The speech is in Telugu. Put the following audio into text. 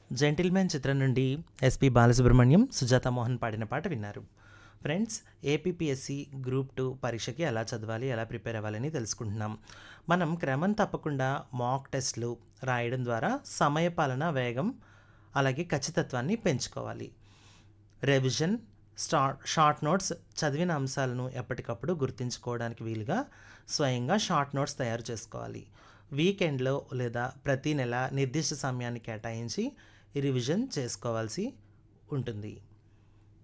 జెంటిల్మెన్ చిత్రం నుండి ఎస్పి బాలసుబ్రహ్మణ్యం సుజాత మోహన్ పాడిన పాట విన్నారు ఫ్రెండ్స్ ఏపీపీఎస్సి గ్రూప్ టూ పరీక్షకి ఎలా చదవాలి ఎలా ప్రిపేర్ అవ్వాలని తెలుసుకుంటున్నాం మనం క్రమం తప్పకుండా మాక్ టెస్ట్లు రాయడం ద్వారా సమయపాలన వేగం అలాగే ఖచ్చితత్వాన్ని పెంచుకోవాలి రెవిజన్ స్టార్ట్ షార్ట్ నోట్స్ చదివిన అంశాలను ఎప్పటికప్పుడు గుర్తుంచుకోవడానికి వీలుగా స్వయంగా షార్ట్ నోట్స్ తయారు చేసుకోవాలి వీకెండ్లో లేదా ప్రతి నెల నిర్దిష్ట సమయాన్ని కేటాయించి రివిజన్ చేసుకోవాల్సి ఉంటుంది